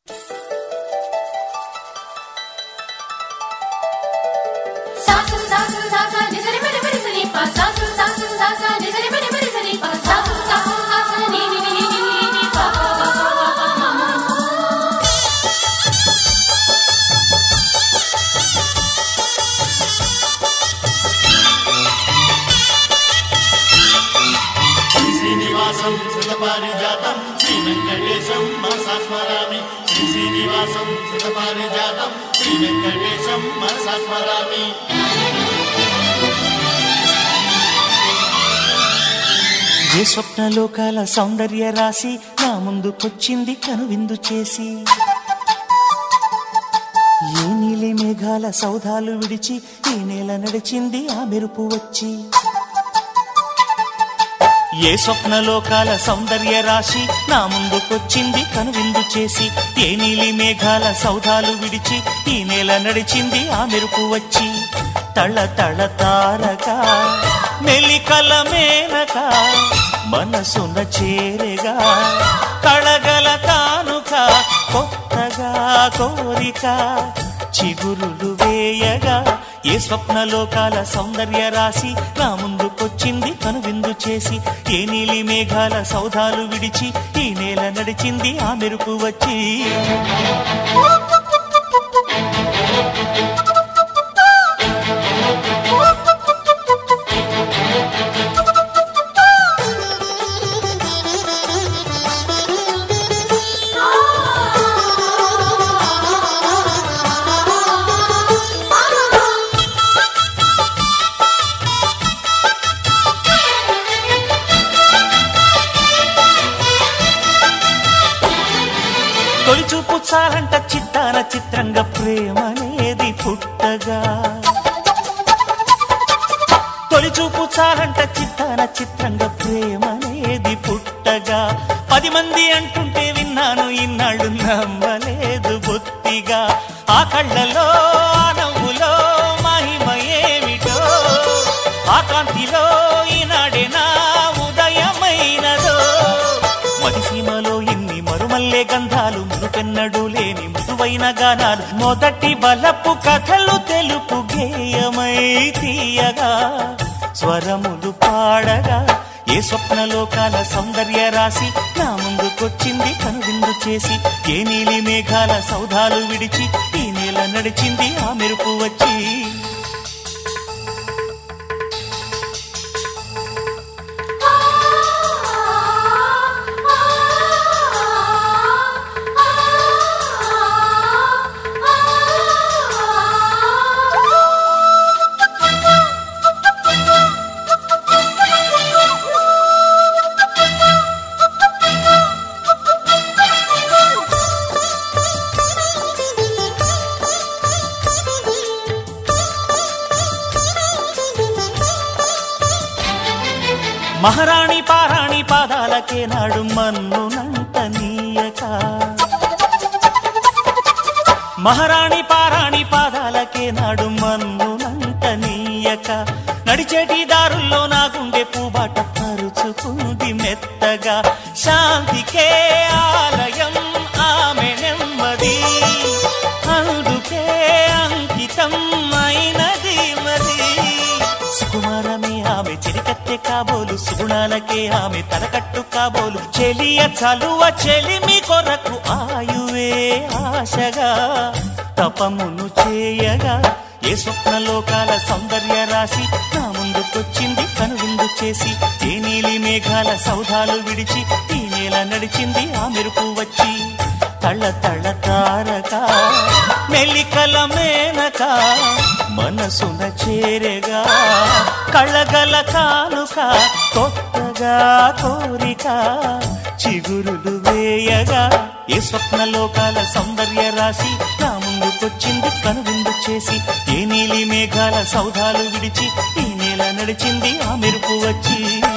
sauce sauce సాసా నిజరి మిడి మిడి సని పా sauce sauce సాసా నిజరి మిడి మిడి సని పా సాసు సాసు సాసా ని ని ని ని ని ని ని పా పా పా పా పా పా మా మా శ్రీనివాసం సుతపారిజాతం శ్రీ వెంకటేశం మనసా స్మరామి శ్రీ శ్రీనివాసం సుతపారిజాతం శ్రీ వెంకటేశం మనసా స్మరామి ఏ స్వప్నలోకాల సౌందర్య రాశి నా ముందుకొచ్చింది కనువిందు చేసి ఏ నీలి మేఘాల సౌధాలు విడిచి ఈ నేల నడిచింది ఆ మెరుపు వచ్చి ఏ స్వప్నలోకాల సౌందర్య రాశి నా ముందుకొచ్చింది కనువిందు చేసి ఏ నీలి మేఘాల సౌధాలు విడిచి ఈ నేల నడిచింది ఆ మెరుపు వచ్చి తళ తళ తారక మెలికల మేనక మనసున చేరగా కళగల కానుక కొత్తగా కోరిక చిగురులు వేయగా ఏ స్వప్నలోకాల సౌందర్య రాశి నా ముందుకొచ్చింది కనువిందు చేసి ఏ నీలి మేఘాల సౌధాలు విడిచి ఈ నేల నడిచింది ఆ మెరుపు వచ్చి తొలి చూపు చాలంట చిత్తాన చిత్రంగా ప్రేమనేది పుట్టగా తొలి చూపు చాలంట చిత్తాన చిత్రంగా ప్రేమనేది పుట్టగా పది మంది అంటుంటే విన్నాను ఇన్నాళ్ళు నమ్మలేదు బొత్తిగా ఆ కళ్ళలో ఆ నవ్వులో మహిమ ఏమిటో ఆ కాంతిలో ఈనాడే నా ఉదయమైనదో మదిసీమలో ఇన్ని మరుమల్లే గంధాలు మునుపెన్నడు లేని మృదువైన గానాలు మొదటి బలపు కథలు తెలుపు గేయమై తీయగా స్వరములు పాడగా ఏ స్వప్నలోకాల సౌందర్య రాశి నా ముందుకొచ్చింది కనువిందు చేసి ఏ నీలి మేఘాల సౌధాలు విడిచి ఈ నేల నడిచింది ఆ మెరుపు వచ్చి మహారాణి పారాణి పాదాలకే నాడు మన్నునంట నీయక మహారాణి పారాణి పాదాలకే నాడు మన్నునంట నీయక నడిచేటి దారుల్లో నా గుండె పూబాట పరుచుకుంది మెత్తగా శాంతికే ఆలయం ఆమె నెమ్మది అందుకే అంకితం అయినది మరి సుకుమారమే ఆమె చెలికత్తె కాబోలు సుగుణాలకే ఆమె తలకట్టు కాబోలు చెలియ చలువ చెలిమి కొరకు ఆయువే ఆశగా తపమును చేయగా ఏ స్వప్నలోకాల సౌందర్య రాశి నా ముందుకొచ్చింది కనువిందు చేసి ఏ నీలి మేఘాల సౌధాలు విడిచి ఈ నేల నడిచింది ఆ మెరుపు వచ్చి తళ్ళ తళ్ళ తారక మెలికల మేనక మనసున చేరగా కళ్ళగల కానుక కొత్తగా కోరిక చిగురులు వేయగా ఏ స్వప్నలోకాల సౌందర్య రాశి నా ముందుకొచ్చింది కనువిందు చేసి ఏ నీలి మేఘాల సౌధాలు విడిచి ఈ నేల నడిచింది ఆ మెరుపు వచ్చి